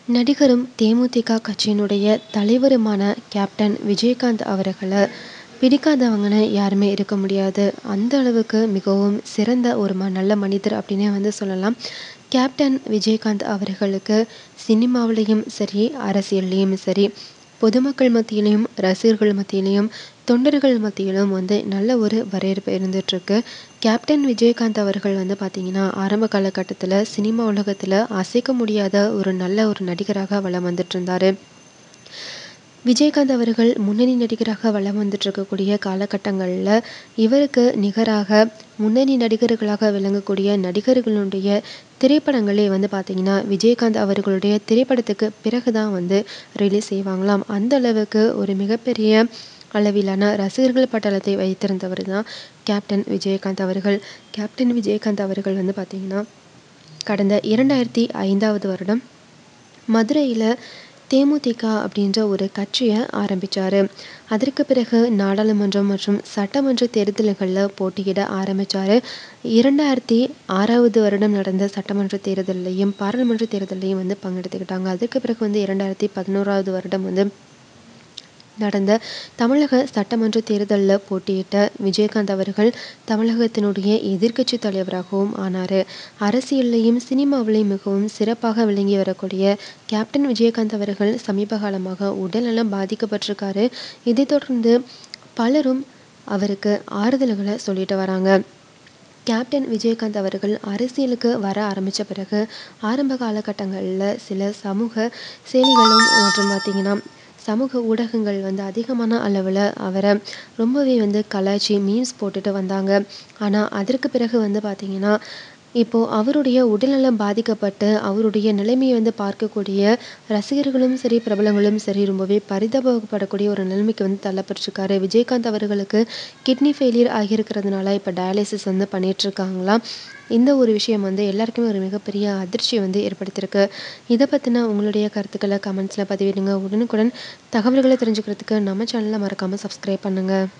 நடிகரும் தேமுதிக கட்சியினுடைய தலைவருமான கேப்டன் விஜயகாந்த் அவர்களை பிடிக்காதவங்கன்னு யாருமே இருக்க முடியாது அந்த அளவுக்கு மிகவும் சிறந்த ஒரு ம நல்ல மனிதர் அப்படின்னே வந்து சொல்லலாம் கேப்டன் விஜயகாந்த் அவர்களுக்கு சினிமாவிலையும் சரி அரசியல்லையும் சரி பொதுமக்கள் மத்தியிலையும் ரசிகர்கள் மத்தியிலையும் தொண்டர்கள் மத்தியிலும் வந்து நல்ல ஒரு வரவேற்பு இருந்துகிட்ருக்கு கேப்டன் விஜயகாந்த் அவர்கள் வந்து பார்த்திங்கன்னா ஆரம்ப காலகட்டத்தில் சினிமா உலகத்தில் அசைக்க முடியாத ஒரு நல்ல ஒரு நடிகராக வலம் வந்துட்டு இருந்தார் விஜயகாந்த் அவர்கள் முன்னணி நடிகராக வலம் வந்துட்டு இருக்கக்கூடிய காலகட்டங்களில் இவருக்கு நிகராக முன்னணி நடிகர்களாக விளங்கக்கூடிய நடிகர்களுடைய திரைப்படங்களே வந்து பார்த்திங்கன்னா விஜயகாந்த் அவர்களுடைய திரைப்படத்துக்கு பிறகு தான் வந்து ரிலீஸ் செய்வாங்களாம் அந்த அளவுக்கு ஒரு மிகப்பெரிய அளவிலான ரசிகர்கள் பட்டாளத்தை வைத்திருந்தவர் தான் கேப்டன் விஜயகாந்த் அவர்கள் கேப்டன் விஜயகாந்த் அவர்கள் வந்து பார்த்திங்கன்னா கடந்த இரண்டாயிரத்தி ஐந்தாவது வருடம் மதுரையில் தேமுதிக அப்படின்ற ஒரு கட்சியை ஆரம்பித்தார் அதற்கு பிறகு நாடாளுமன்றம் மற்றும் சட்டமன்ற தேர்தல்களில் போட்டியிட ஆரம்பித்தார் இரண்டாயிரத்தி ஆறாவது வருடம் நடந்த சட்டமன்ற தேர்தல்லையும் பாராளுமன்ற தேர்தல்லையும் வந்து பங்கெடுத்துக்கிட்டாங்க அதுக்கு பிறகு வந்து இரண்டாயிரத்தி பதினோராவது வருடம் வந்து நடந்த தமிழக சட்டமன்ற தேர்தலில் போட்டியிட்ட விஜயகாந்த் அவர்கள் தமிழகத்தினுடைய எதிர்க்கட்சி தலைவராகவும் ஆனார் அரசியல்லையும் சினிமாவிலையும் மிகவும் சிறப்பாக விளங்கி வரக்கூடிய கேப்டன் விஜயகாந்த் அவர்கள் சமீப காலமாக உடல்நலம் பாதிக்கப்பட்டிருக்காரு இதைத் தொடர்ந்து பலரும் அவருக்கு ஆறுதல்களை சொல்லிட்டு வராங்க கேப்டன் விஜயகாந்த் அவர்கள் அரசியலுக்கு வர ஆரம்பித்த பிறகு ஆரம்ப காலகட்டங்களில் சில சமூக செயலிகளும் மற்றும் பார்த்திங்கன்னா சமூக ஊடகங்கள் வந்து அதிகமான அளவில் அவரை ரொம்பவே வந்து கலாய்ச்சி மீம்ஸ் போட்டுட்டு வந்தாங்க ஆனால் அதற்கு பிறகு வந்து பார்த்திங்கன்னா இப்போது அவருடைய உடல்நலம் பாதிக்கப்பட்டு அவருடைய நிலைமையை வந்து பார்க்கக்கூடிய ரசிகர்களும் சரி பிரபலங்களும் சரி ரொம்பவே பரிதாபப்படக்கூடிய ஒரு நிலைமைக்கு வந்து தள்ளப்பட்டிருக்காரு விஜயகாந்த் அவர்களுக்கு கிட்னி ஃபெயிலியர் ஆகியிருக்கிறதுனால இப்போ டயாலிசிஸ் வந்து பண்ணிகிட்ருக்காங்களாம் இந்த ஒரு விஷயம் வந்து எல்லாருக்குமே ஒரு மிகப்பெரிய அதிர்ச்சியை வந்து ஏற்படுத்தியிருக்கு இதை பற்றின உங்களுடைய கருத்துக்களை கமெண்ட்ஸில் பதிவிடுங்க உடனுக்குடன் தகவல்களை தெரிஞ்சுக்கிறதுக்கு நம்ம சேனலை மறக்காமல் சப்ஸ்கிரைப் பண்ணுங்கள்